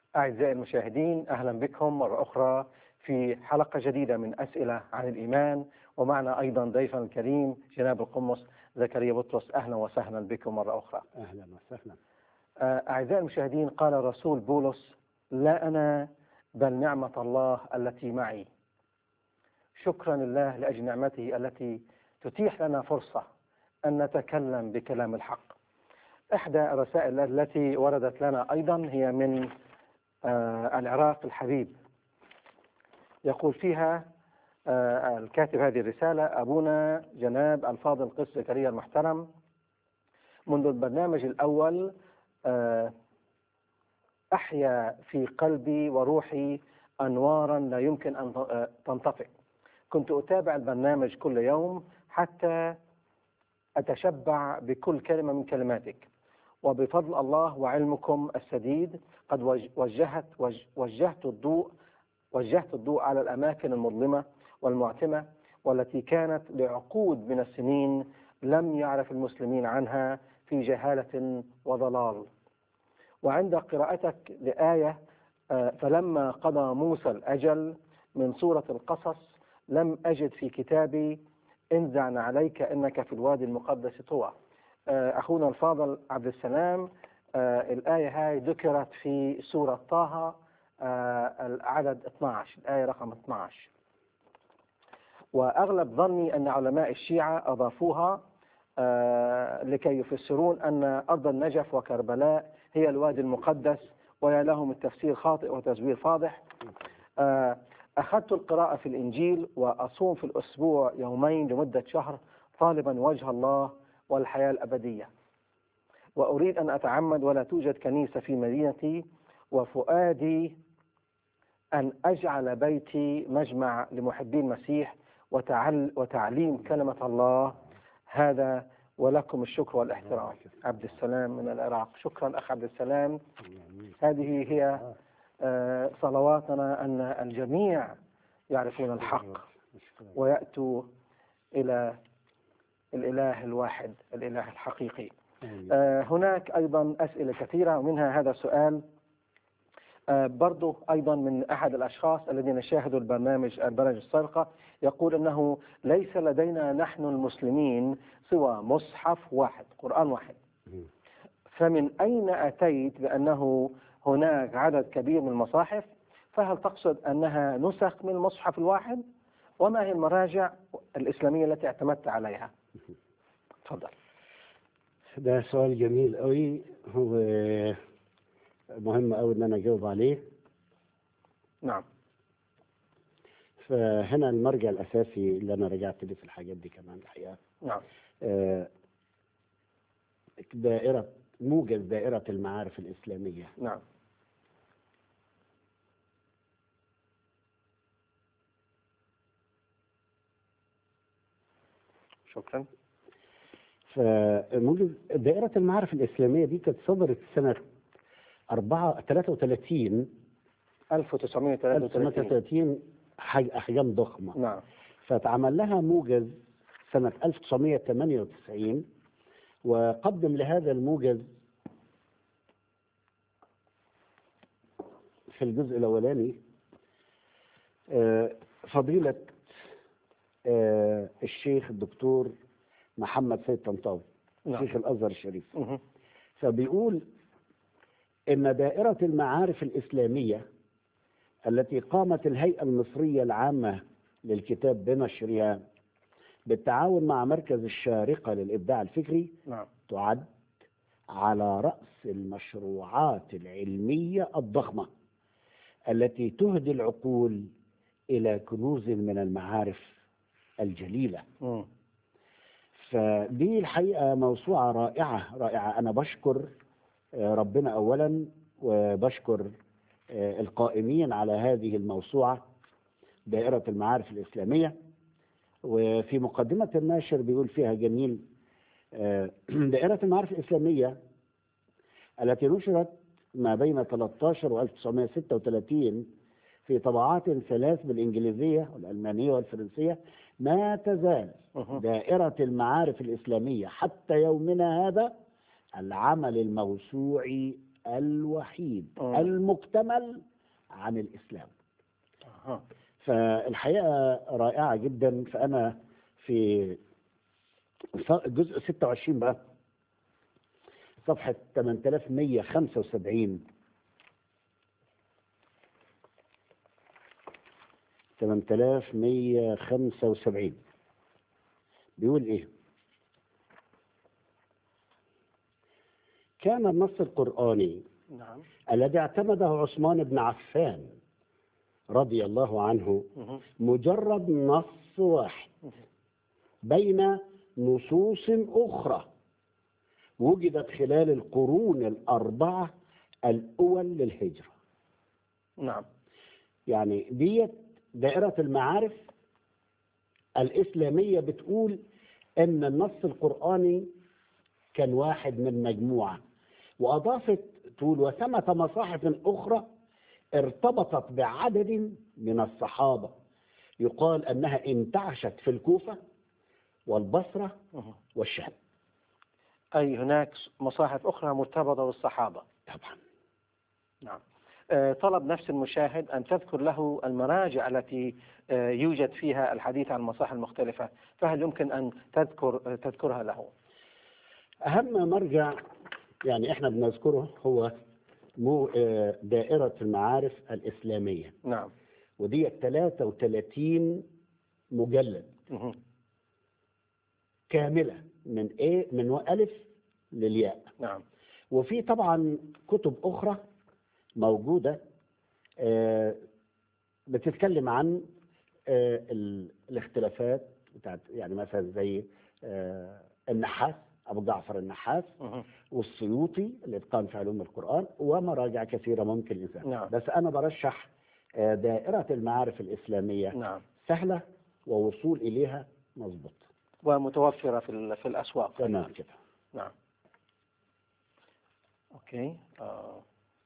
أعزائي المشاهدين أهلا بكم مرة أخرى في حلقة جديدة من أسئلة عن الإيمان ومعنا أيضا ضيفنا الكريم جناب القمص زكريا بطرس أهلا وسهلا بكم مرة أخرى اهلا وسهلا أعزائي المشاهدين قال الرسول بولس لا أنا بل نعمة الله التي معي شكرا لله لأجل نعمته التي تتيح لنا فرصة أن نتكلم بكلام الحق إحدى الرسائل التي وردت لنا أيضا هي من آه العراق الحبيب يقول فيها آه الكاتب هذه الرسالة أبونا جناب الفاضل قس زكريا المحترم منذ البرنامج الأول آه أحيا في قلبي وروحي أنوارا لا يمكن أن تنطفئ كنت أتابع البرنامج كل يوم حتى أتشبع بكل كلمة من كلماتك وبفضل الله وعلمكم السديد قد وجهت وجهت الضوء وجهت الضوء على الأماكن المظلمة والمعتمة والتي كانت لعقود من السنين لم يعرف المسلمين عنها في جهالة وضلال وعند قراءتك لآية فلما قضى موسى الأجل من سورة القصص لم أجد في كتابي انزع عليك إنك في الوادي المقدس طوى أخونا الفاضل عبد السلام الآية هاي ذكرت في سورة طه العدد 12 الآية رقم 12 وأغلب ظني أن علماء الشيعة أضافوها لكي يفسرون أن أرض النجف وكربلاء هي الوادي المقدس ويا لهم التفسير خاطئ وتزوير فاضح أخذت القراءة في الإنجيل وأصوم في الأسبوع يومين لمدة شهر طالبا وجه الله والحياة الأبدية وأريد أن أتعمد ولا توجد كنيسة في مدينتي وفؤادي أن أجعل بيتي مجمع لمحبي المسيح وتعل وتعليم كلمة الله هذا ولكم الشكر والاحترام عبد السلام من العراق شكرا أخ عبد السلام هذه هي صلواتنا أن الجميع يعرفون الحق ويأتوا إلى الإله الواحد الإله الحقيقي هناك أيضا أسئلة كثيرة ومنها هذا السؤال برضو أيضا من أحد الأشخاص الذين شاهدوا البرنامج البرامج السابقة يقول أنه ليس لدينا نحن المسلمين سوى مصحف واحد قرآن واحد فمن أين أتيت بأنه هناك عدد كبير من المصاحف فهل تقصد أنها نسخ من المصحف الواحد وما هي المراجع الإسلامية التي اعتمدت عليها تفضل ده سؤال جميل قوي هو مهم قوي ان انا اجاوب عليه نعم فهنا المرجع الاساسي اللي انا رجعت ليه في الحاجات دي كمان الحقيقه نعم آه، دائرة موجز دائرة المعارف الإسلامية نعم شكرا فموجز دائرة المعارف الإسلامية دي كانت صدرت سنة 4 33 1933 1930 حج- أحجام ضخمة نعم فاتعمل لها موجز سنة 1998 وقدم لهذا الموجز في الجزء الأولاني آه، فضيلة آه، الشيخ الدكتور محمد سيد طنطاوي نعم شيخ الأزهر الشريف مهم. فبيقول إن دائرة المعارف الإسلامية التي قامت الهيئة المصرية العامة للكتاب بنشرها بالتعاون مع مركز الشارقة للإبداع الفكري نعم تعد على رأس المشروعات العلمية الضخمة التي تهدي العقول إلى كنوز من المعارف الجليلة مم. فدي الحقيقة موسوعة رائعة رائعة أنا بشكر آه، ربنا أولا وبشكر آه، القائمين على هذه الموسوعة دائرة المعارف الإسلامية وفي مقدمة الناشر بيقول فيها جميل آه، دائرة المعارف الإسلامية التي نشرت ما بين 13 و 1936 في طبعات ثلاث بالإنجليزية والألمانية والفرنسية ما تزال مهم. دائرة المعارف الإسلامية حتى يومنا هذا العمل الموسوعي الوحيد مم. المكتمل عن الإسلام أها. فالحقيقة رائعة جدا فأنا في ص- جزء 26 بقى صفحة 8175 8175 بيقول ايه كان النص القرآني نعم الذي اعتمده عثمان بن عفان رضي الله عنه مهم. مجرد نص واحد بين نصوص أخرى وجدت خلال القرون الأربعة الأول للهجرة نعم يعني ديت دائرة المعارف الإسلامية بتقول أن النص القرآني كان واحد من مجموعة وأضافت تقول وثمة مصاحف أخرى ارتبطت بعدد من الصحابة يقال أنها انتعشت في الكوفة والبصرة مهم. والشام أي هناك مصاحف أخرى مرتبطة بالصحابة طبعا نعم آه، طلب نفس المشاهد أن تذكر له المراجع التي آه، يوجد فيها الحديث عن المصاحف المختلفة فهل يمكن أن تذكر آه، تذكرها له أهم مرجع يعني احنا بنذكره هو مو آه، دائرة المعارف الإسلامية نعم ودي 33 مجلد مهم. كاملة من ايه من ألف للياء نعم وفي طبعا كتب أخرى موجودة آه، بتتكلم عن آه، ال- الاختلافات بتاعت يعني مثلا زي آه، النحاس أبو جعفر النحاس مهم. والسيوطي الإتقان في علوم القرآن ومراجع كثيرة ممكن الإنسان نعم. بس أنا برشح آه، دائرة المعارف الإسلامية نعم سهلة ووصول إليها مظبوط ومتوفرة في ال- في الأسواق تمام كده نعم أوكي آه.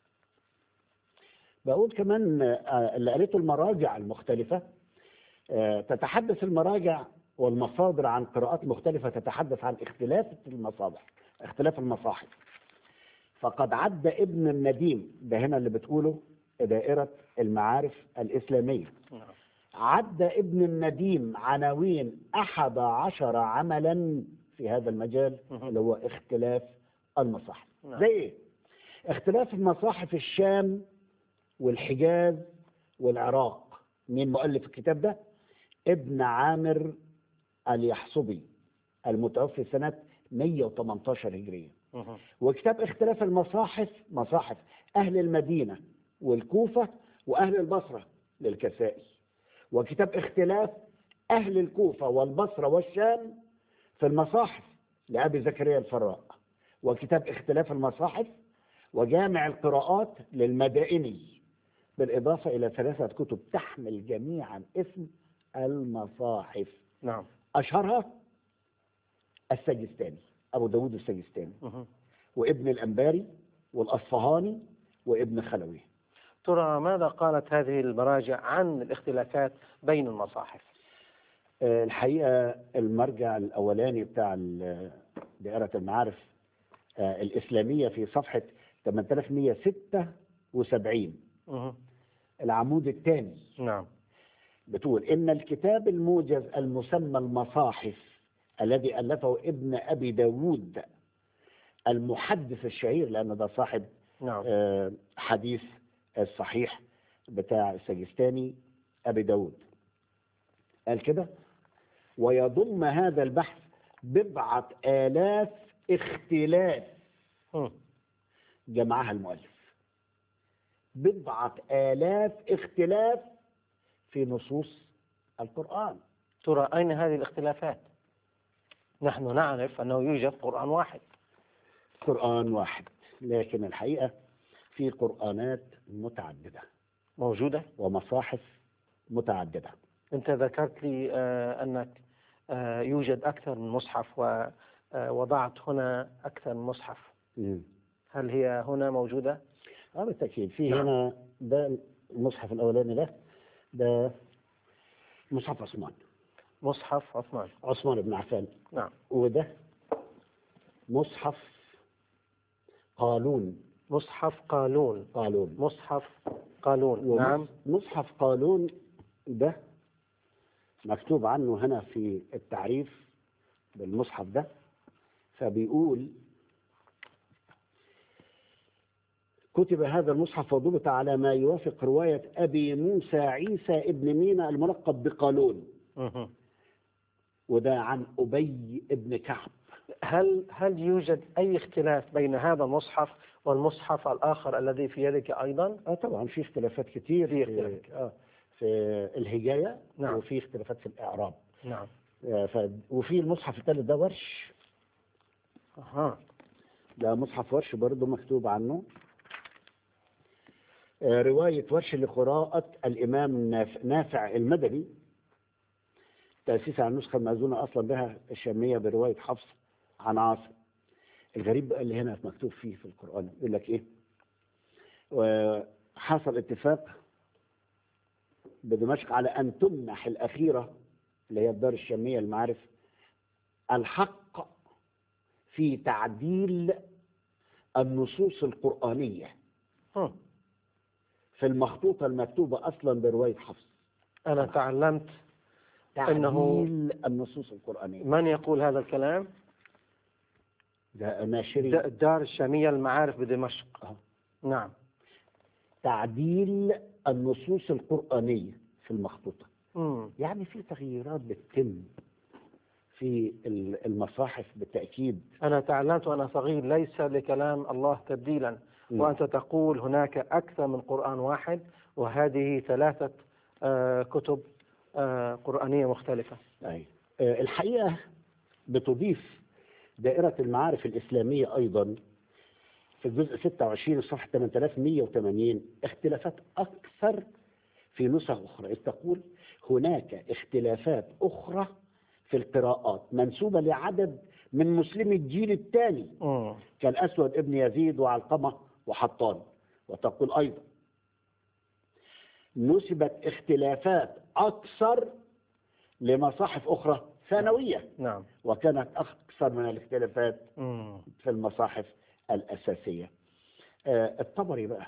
بقول كمان آه، اللي قريته المراجع المختلفة آه، تتحدث المراجع والمصادر عن قراءات مختلفة تتحدث عن اختلاف المصابح اختلاف المصاحف فقد عد ابن النديم ده هنا اللي بتقوله دائرة المعارف الإسلامية نعم عد ابن النديم عناوين أحد عشر عملا في هذا المجال مهم. اللي هو اختلاف المصاحف نعم. زي ايه؟ اختلاف مصاحف الشام والحجاز والعراق مين مؤلف الكتاب ده؟ ابن عامر اليحصبي المتوفي سنة 118 هجرية مهم. وكتاب اختلاف المصاحف مصاحف أهل المدينة والكوفة وأهل البصرة للكسائي وكتاب اختلاف أهل الكوفة والبصرة والشام في المصاحف لأبي زكريا الفراء وكتاب اختلاف المصاحف وجامع القراءات للمدائني بالإضافة إلى ثلاثة كتب تحمل جميعا اسم المصاحف نعم أشهرها السجستاني أبو داود السجستاني مهم. وابن الأنباري والأصفهاني وابن خلوي ترى ماذا قالت هذه المراجع عن الاختلافات بين المصاحف آه، الحقيقة المرجع الأولاني بتاع ال- دائرة المعارف آه، الإسلامية في صفحة 8176 مهم. العمود الثاني نعم بتقول إن الكتاب الموجز المسمى المصاحف الذي ألفه ابن أبي داود المحدث الشهير لأن ده صاحب نعم آه، حديث الصحيح بتاع السجستاني أبي داود قال كده ويضم هذا البحث بضعة آلاف اختلاف مم. جمعها المؤلف بضعة آلاف اختلاف في نصوص القرآن ترى أين هذه الاختلافات نحن نعرف أنه يوجد قرآن واحد قرآن واحد لكن الحقيقة في قرآنات متعددة موجودة ومصاحف متعددة أنت ذكرت لي آه، أنك آه، يوجد أكثر من مصحف ووضعت هنا أكثر من مصحف مم. هل هي هنا موجودة؟ اه بالتأكيد في نعم. هنا ده المصحف الأولاني ده ده مصحف عثمان مصحف عثمان عثمان بن عفان نعم وده مصحف قالون مصحف قالون قالون مصحف قالون ومص- نعم مصحف قالون ده مكتوب عنه هنا في التعريف بالمصحف ده فبيقول كتب هذا المصحف وضبط على ما يوافق رواية أبي موسى عيسى ابن مينا الملقب بقالون مهم. وده عن أبي ابن كعب هل هل يوجد أي اختلاف بين هذا المصحف والمصحف الآخر الذي في يدك أيضا؟ اه طبعا في اختلافات كتير في في, اختلاف. آه في الهجاية نعم. وفي اختلافات في الإعراب نعم آه ف... وفي المصحف الثالث ده ورش أها ده مصحف ورش برضه مكتوب عنه آه، رواية ورش لقراءة الإمام ناف- نافع المدني تأسيس على النسخة المأذونة أصلا بها الشامية برواية حفص عن عاصم الغريب بقى اللي هنا مكتوب فيه في القرآن يقول لك إيه وحصل اتفاق بدمشق على أن تمنح الأخيرة اللي هي الدار الشامية المعارف الحق في تعديل النصوص القرآنية هم. في المخطوطة المكتوبة أصلا برواية حفص أنا تعلمت تعديل إنه- النصوص القرآنية من يقول هذا الكلام؟ ده ناشري د- الدار الشامية المعارف بدمشق أهو. نعم تعديل النصوص القرآنية في المخطوطة مم. يعني في تغييرات بتتم في ال- المصاحف بالتأكيد أنا تعلمت وأنا صغير ليس لكلام الله تبديلا مم. وأنت تقول هناك أكثر من قرآن واحد وهذه ثلاثة آه، كتب آه، قرآنية مختلفة أي. آه، الحقيقة بتضيف دائرة المعارف الإسلامية أيضا في الجزء 26 صفحة 8180 اختلافات أكثر في نسخ أخرى إذ تقول هناك اختلافات أخرى في القراءات منسوبة لعدد من مسلمي الجيل الثاني مم. كالأسود ابن يزيد وعلقمة وحطان وتقول أيضا نسبت اختلافات أكثر لمصاحف أخرى ثانوية نعم وكانت أكثر من الاختلافات مم. في المصاحف الأساسية آه، الطبري بقى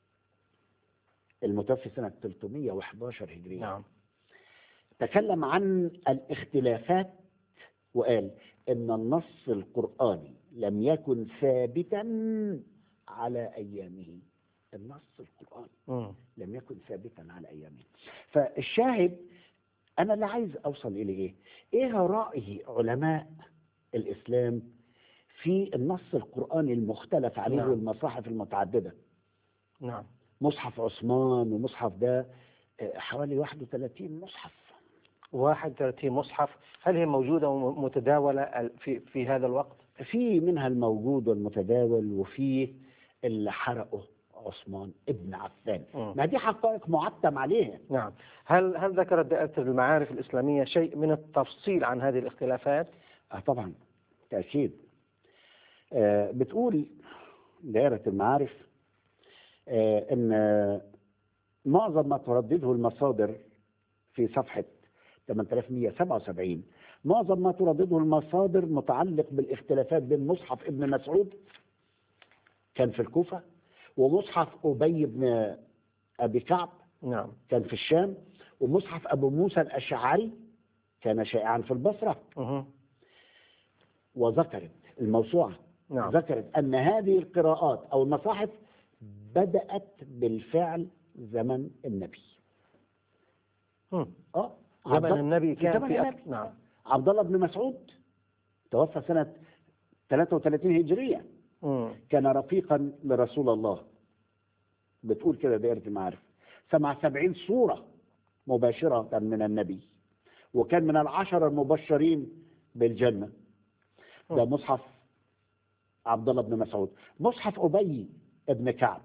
المتوفي سنة 311 هجرية نعم تكلم عن الاختلافات وقال ان النص القرآني لم يكن ثابتا على ايامه النص القرآني مم. لم يكن ثابتا على ايامه فالشاهد انا اللي عايز اوصل الى ايه ايه رأي علماء الاسلام في النص القرآني المختلف عليه نعم. والمصاحف المتعددة نعم مصحف عثمان ومصحف ده آه، حوالي 31 مصحف 31 مصحف هل هي موجودة ومتداولة ال- في في هذا الوقت؟ في منها الموجود والمتداول وفي اللي حرقه عثمان ابن عفان مم. ما دي حقائق معتم عليها نعم هل هل ذكرت دائرة المعارف الإسلامية شيء من التفصيل عن هذه الاختلافات؟ اه طبعا تأكيد آه بتقول دائرة المعارف آه ان آه، معظم ما تردده المصادر في صفحة 8177 معظم ما تردده المصادر متعلق بالاختلافات بين مصحف ابن مسعود كان في الكوفة ومصحف أبي بن أبي كعب نعم كان في الشام ومصحف أبو موسى الأشعري كان شائعا في البصرة مه. وذكرت الموسوعة نعم ذكرت أن هذه القراءات أو المصاحف بدأت بالفعل زمن النبي مم. اه زمن عبد- النبي كان زمن في النبي. أك... نعم عبد الله بن مسعود توفى سنة 33 هجرية مم. كان رفيقا لرسول الله بتقول كده دائرة المعارف سمع سبعين صورة مباشرة من النبي وكان من العشرة المبشرين بالجنة ده مصحف عبد الله بن مسعود مصحف أبي بن كعب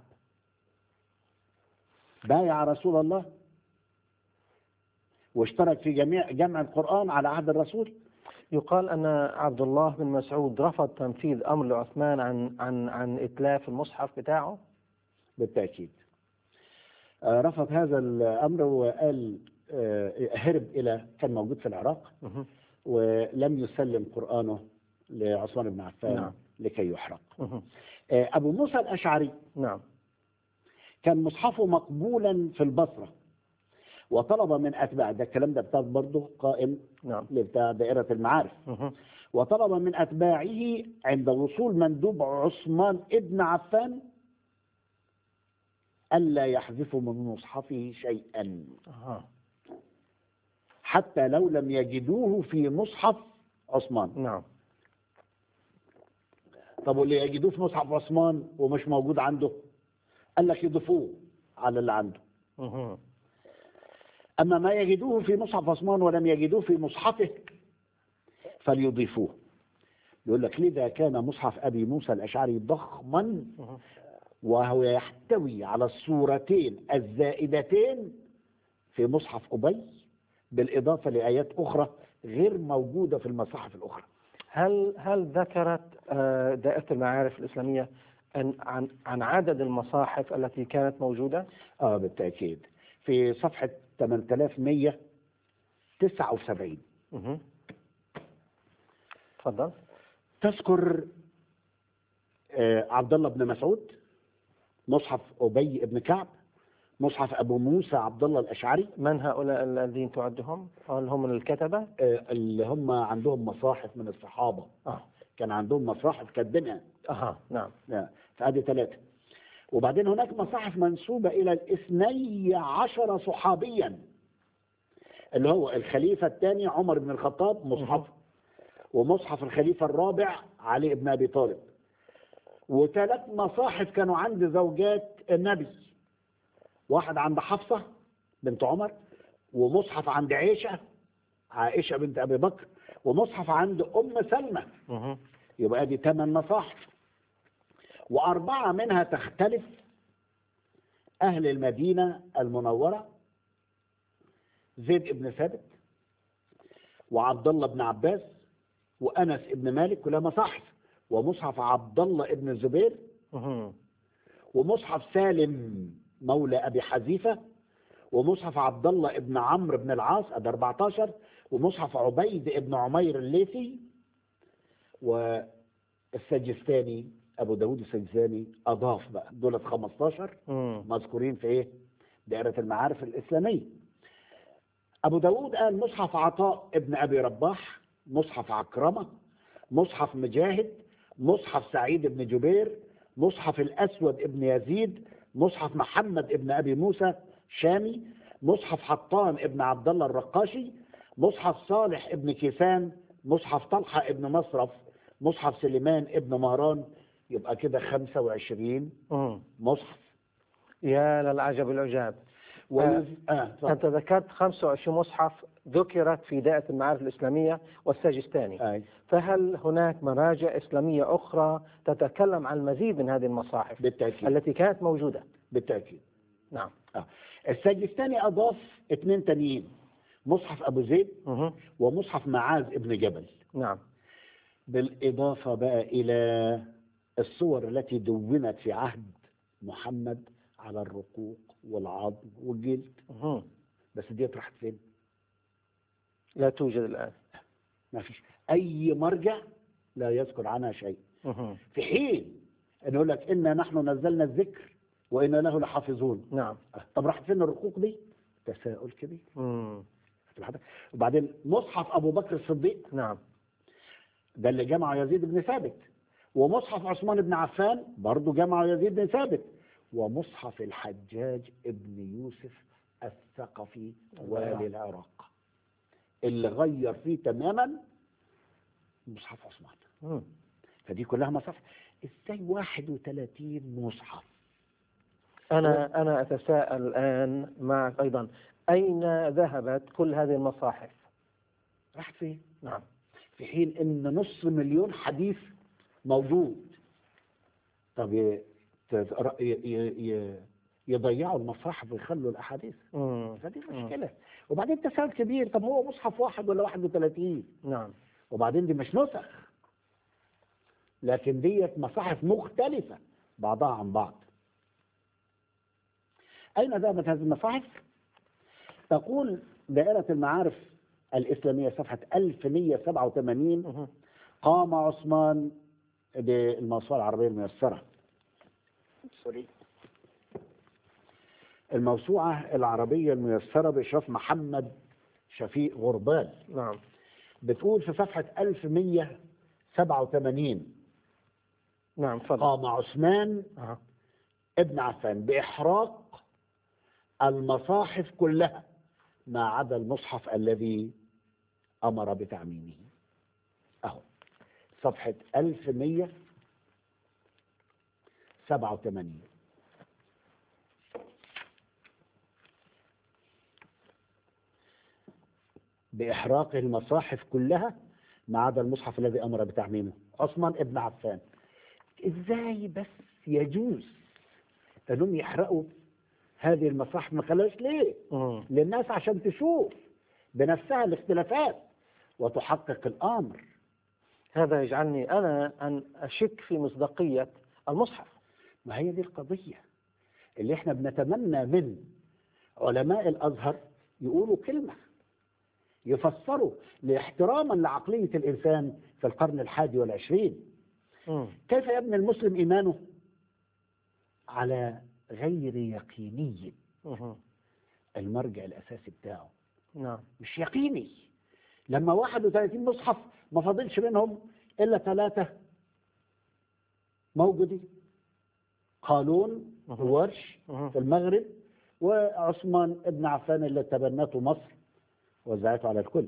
بايع رسول الله واشترك في جميع جمع القرآن على عهد الرسول يقال أن عبد الله بن مسعود رفض تنفيذ أمر لعثمان عن عن عن إتلاف المصحف بتاعه بالتأكيد آه، رفض هذا الأمر وقال آه، هرب إلى كان موجود في العراق مه. ولم يسلم قرآنه لعثمان بن عفان نعم. لكي يحرق مه. آه، أبو موسى الأشعري نعم كان مصحفه مقبولا في البصرة وطلب من أتباع ده الكلام ده بتاع برضه قائم نعم بتاع دائرة المعارف مهم. وطلب من أتباعه عند وصول مندوب عثمان ابن عفان ألا يحذفوا من مصحفه شيئا أها. حتى لو لم يجدوه في مصحف عثمان نعم طب واللي يجدوه في مصحف عثمان ومش موجود عنده قال لك يضيفوه على اللي عنده مهم. أما ما يجدوه في مصحف عثمان ولم يجدوه في مصحفه فليضيفوه يقول لك لذا كان مصحف أبي موسى الأشعري ضخما مهم. وهو يحتوي على الصورتين الزائدتين في مصحف أبي بالإضافة لآيات أخرى غير موجودة في المصاحف الأخرى هل هل ذكرت آه، دائرة المعارف الإسلامية أن عن عن عدد المصاحف التي كانت موجودة؟ آه بالتأكيد في صفحة 8179 مهم. تفضل تذكر آه، عبد الله بن مسعود مصحف أبي بن كعب مصحف أبو موسى عبد الله الأشعري من هؤلاء الذين تعدهم؟ هل هم من الكتبة؟ آه، اللي هم عندهم مصاحف من الصحابة آه. كان عندهم مصاحف كاتبينها أها نعم لا، فادي ثلاثة وبعدين هناك مصاحف منسوبة إلى الاثني عشر صحابيا اللي هو الخليفة الثاني عمر بن الخطاب مصحف ومصحف الخليفة الرابع علي بن أبي طالب وثلاث مصاحف كانوا عند زوجات النبي واحد عند حفصة بنت عمر ومصحف عند عائشة عائشة بنت أبي بكر ومصحف عند أم سلمة مهم. يبقى دي ثمان مصاحف وأربعة منها تختلف أهل المدينة المنورة زيد بن ثابت وعبد الله بن عباس وأنس بن مالك كلها مصاحف ومصحف عبد الله بن الزبير مهم. ومصحف سالم مولى أبي حذيفة ومصحف عبد الله بن عمرو بن العاص ادي 14 ومصحف عبيد بن عمير الليثي والسجستاني ابو داود السجستاني اضاف بقى دولت 15 مم. مذكورين في ايه دائرة المعارف الإسلامية أبو داود قال مصحف عطاء ابن أبي رباح مصحف عكرمة مصحف مجاهد مصحف سعيد بن جبير مصحف الأسود ابن يزيد مصحف محمد ابن أبي موسى شامي مصحف حطان ابن عبد الله الرقاشي مصحف صالح ابن كيسان مصحف طلحة ابن مصرف مصحف سليمان ابن مهران يبقى كده 25 مم. مصحف يا للعجب العجاب ويز... آه. اتفضل. أنت ذكرت 25 مصحف ذكرت في دائرة المعارف الإسلامية والسجستاني آه. فهل هناك مراجع إسلامية أخرى تتكلم عن المزيد من هذه المصاحف بالتأكيد التي كانت موجودة بالتأكيد نعم آه. السجستاني أضاف اثنين تانيين مصحف أبو زيد مه. ومصحف معاذ ابن جبل نعم بالإضافة بقى إلى الصور التي دونت في عهد محمد على الرقوق والعظم والجلد مه. بس دي راحت فين؟ لا توجد الآن ما فيش أي مرجع لا يذكر عنها شيء مه. في حين أن يقول لك إنا نحن نزلنا الذكر وإنا له لحافظون نعم طب راحت فين الرقوق دي؟ تساؤل كبير مم. وبعدين مصحف أبو بكر الصديق نعم ده اللي جمعه يزيد بن ثابت ومصحف عثمان بن عفان برضه جمعه يزيد بن ثابت ومصحف الحجاج ابن يوسف الثقفي والي العراق اللي غير فيه تماما مصحف عثمان مم. فدي كلها مصاحف ازاي 31 مصحف أنا أنا أتساءل الآن معك أيضا أين ذهبت كل هذه المصاحف؟ راحت فين نعم في حين ان نص مليون حديث موجود طب ي- ت- ي- ي- ي- يضيعوا المصاحف ويخلوا الاحاديث مم. فدي مم. مشكله وبعدين تساؤل كبير طب هو مصحف واحد ولا 31 نعم وبعدين دي مش نسخ لكن ديت مصاحف مختلفه بعضها عن بعض اين ذهبت هذه المصاحف تقول دائره المعارف الاسلاميه صفحه 1187 مه. قام عثمان بالموسوعة العربية الميسرة سوري الموسوعة العربية الميسرة بإشراف محمد شفيق غربال نعم بتقول في صفحة 1187 نعم تفضل قام عثمان أها. ابن عفان بإحراق المصاحف كلها ما عدا المصحف الذي أمر بتعميمه أهو صفحة 1187 بإحراق المصاحف كلها ما عدا المصحف الذي أمر بتعميمه عثمان ابن عفان إزاي بس يجوز أنهم يحرقوا هذه المصاحف ما خلاش ليه مم. للناس عشان تشوف بنفسها الاختلافات وتحقق الأمر هذا يجعلني أنا أن أشك في مصداقية المصحف ما هي دي القضية اللي احنا بنتمنى من علماء الأزهر يقولوا كلمة يفسروا لاحتراما لعقلية الإنسان في القرن الحادي والعشرين مم. كيف يبني المسلم إيمانه على غير يقيني مم. المرجع الأساسي بتاعه نعم مش يقيني لما 31 مصحف ما فاضلش منهم إلا ثلاثة موجودين قالون مهم. وورش مهم. في المغرب وعثمان ابن عفان اللي تبنته مصر وزعته على الكل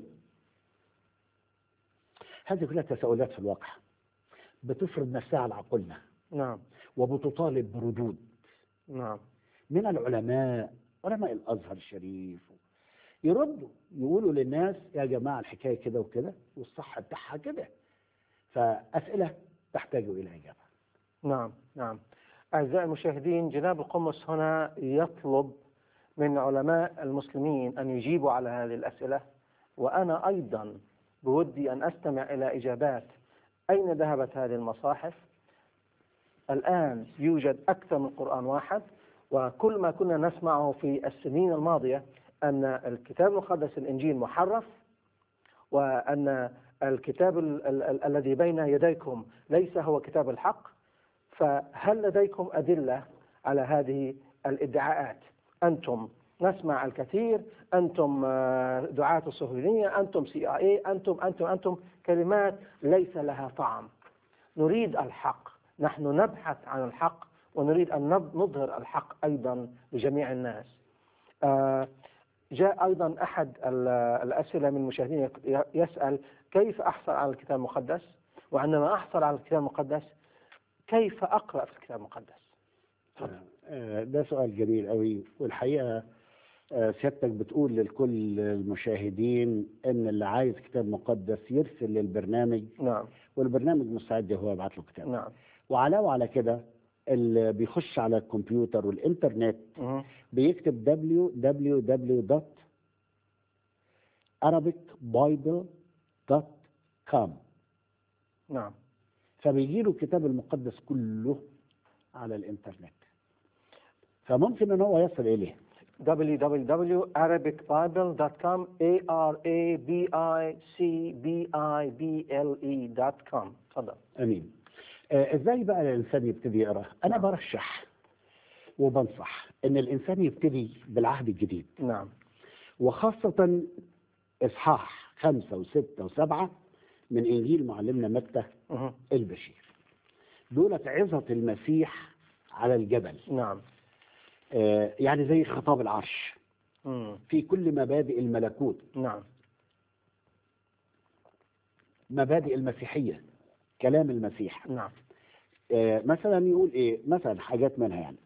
هذه كلها تساؤلات في الواقع بتفرض نفسها على عقولنا نعم وبتطالب بردود نعم من العلماء علماء الازهر الشريف يردوا يقولوا للناس يا جماعه الحكايه كده وكده والصح بتاعها كده فاسئله تحتاج الى اجابه نعم نعم أعزائي المشاهدين جناب القمص هنا يطلب من علماء المسلمين أن يجيبوا على هذه الأسئلة وأنا أيضا بودي أن أستمع إلى إجابات أين ذهبت هذه المصاحف الآن يوجد أكثر من قرآن واحد وكل ما كنا نسمعه في السنين الماضية أن الكتاب المقدس الإنجيل محرف وأن الكتاب ال- ال- ال- الذي بين يديكم ليس هو كتاب الحق فهل لديكم أدلة على هذه الادعاءات أنتم نسمع الكثير أنتم آه، دعاة الصهيونية أنتم سي اي أنتم أنتم أنتم كلمات ليس لها طعم نريد الحق نحن نبحث عن الحق ونريد أن نظ- نظهر الحق أيضا لجميع الناس آه، جاء أيضا أحد ال- الأسئلة من المشاهدين يك- يسأل كيف أحصل على الكتاب المقدس وعندما أحصل على الكتاب المقدس كيف أقرأ في الكتاب المقدس آه، ده سؤال جميل قوي والحقيقه آه، سيادتك بتقول لكل المشاهدين ان اللي عايز كتاب مقدس يرسل للبرنامج نعم والبرنامج مستعد هو يبعت له كتاب نعم وعلاوه على كده اللي بيخش على الكمبيوتر والانترنت مه. بيكتب www.arabicbible.com نعم فبيجي له الكتاب المقدس كله على الانترنت فممكن ان هو يصل اليه www.arabicbible.com a r a b i c b i b l e.com تفضل امين آه ازاي بقى الانسان يبتدي يقرا انا نعم. برشح وبنصح ان الانسان يبتدي بالعهد الجديد نعم وخاصة إصحاح خمسة وستة وسبعة من إنجيل معلمنا متى مه. البشير دولة عظة المسيح على الجبل نعم آه يعني زي خطاب العرش مم. في كل مبادئ الملكوت نعم مبادئ المسيحية كلام المسيح نعم آه مثلا يقول إيه مثلا حاجات منها يعني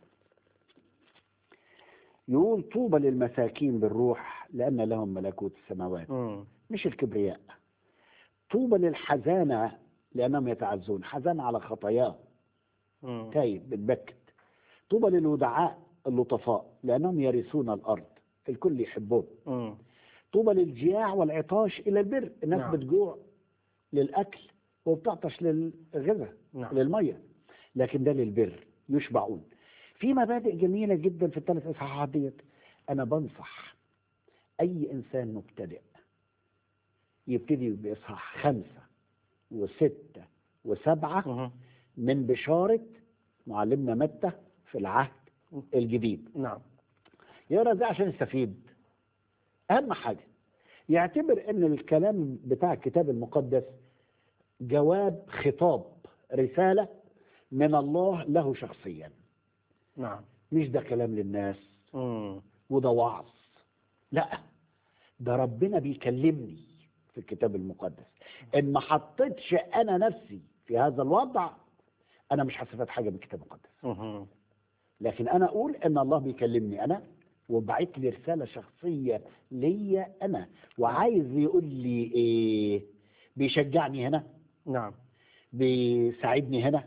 يقول طوبى للمساكين بالروح لأن لهم ملكوت السماوات مم. مش الكبرياء طوبى للحزانة لأنهم يتعزون حزان على خطاياه مم. تايب بتبكت طوبى للودعاء اللطفاء لأنهم يرثون الأرض الكل يحبون مم. طوبى للجياع والعطاش إلى البر الناس نعم. بتجوع للأكل وبتعطش للغذاء نعم للمية لكن ده للبر يشبعون في مبادئ جميلة جدا في الثلاث إصحاحات ديت أنا بنصح أي إنسان مبتدئ يبتدي بإصحاح خمسة وستة وسبعة مه. من بشارة معلمنا متى في العهد الجديد نعم يقرا ده عشان يستفيد اهم حاجه يعتبر ان الكلام بتاع الكتاب المقدس جواب خطاب رساله من الله له شخصيا نعم مش ده كلام للناس مم. وده وعظ لا ده ربنا بيكلمني في الكتاب المقدس ان ما حطيتش انا نفسي في هذا الوضع انا مش هستفاد حاجه من الكتاب المقدس مهم. لكن انا اقول ان الله بيكلمني انا وبعت لي رساله شخصيه ليا انا وعايز يقول لي ايه بيشجعني هنا نعم بيساعدني هنا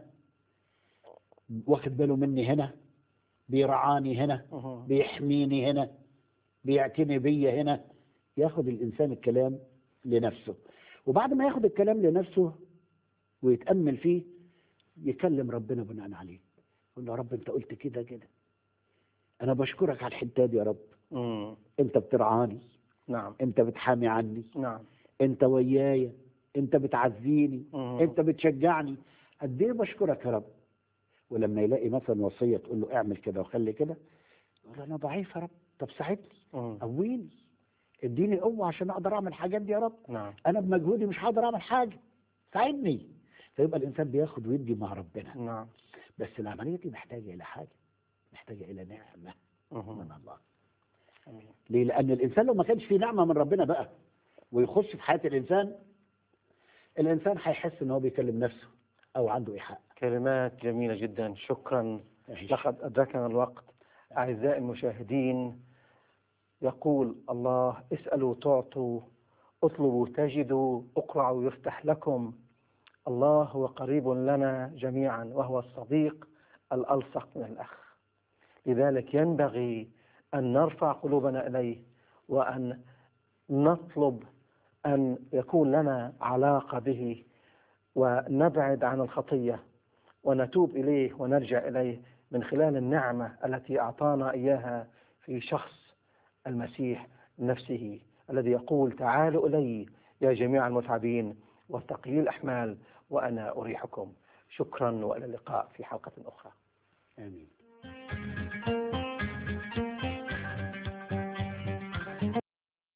واخد باله مني هنا بيرعاني هنا مهم. بيحميني هنا بيعتني بيا هنا ياخد الانسان الكلام لنفسه وبعد ما ياخد الكلام لنفسه ويتامل فيه يكلم ربنا بناء عليه يقول له يا رب انت قلت كده كده انا بشكرك على الحته دي يا رب مم. انت بترعاني نعم انت بتحامي عني نعم انت ويايا انت بتعزيني مم. انت بتشجعني قد ايه بشكرك يا رب ولما يلاقي مثلا وصيه تقول له اعمل كده وخلي كده يقول له انا ضعيف يا رب طب ساعدني مم. قويني اديني قوه عشان اقدر اعمل الحاجات دي يا رب نعم انا بمجهودي مش هقدر اعمل حاجه ساعدني فيبقى الانسان بياخد ويدي مع ربنا نعم بس العمليه دي محتاجه الى حاجه محتاجه الى نعمه مهم. من الله أمين. ليه لان الانسان لو ما كانش فيه نعمه من ربنا بقى ويخش في حياه الانسان الانسان هيحس ان هو بيكلم نفسه او عنده ايحاء كلمات جميلة جدا شكرا لقد أدركنا الوقت أعزائي المشاهدين يقول الله اسألوا تعطوا اطلبوا تجدوا اقرعوا يفتح لكم الله هو قريب لنا جميعا وهو الصديق الألصق من الأخ لذلك ينبغي أن نرفع قلوبنا إليه وأن نطلب أن يكون لنا علاقة به ونبعد عن الخطية ونتوب إليه ونرجع إليه من خلال النعمة التي أعطانا إياها في شخص المسيح نفسه الذي يقول تعالوا إلي يا جميع المتعبين والثقيل الأحمال وأنا أريحكم شكرا وإلى اللقاء في حلقة أخرى امين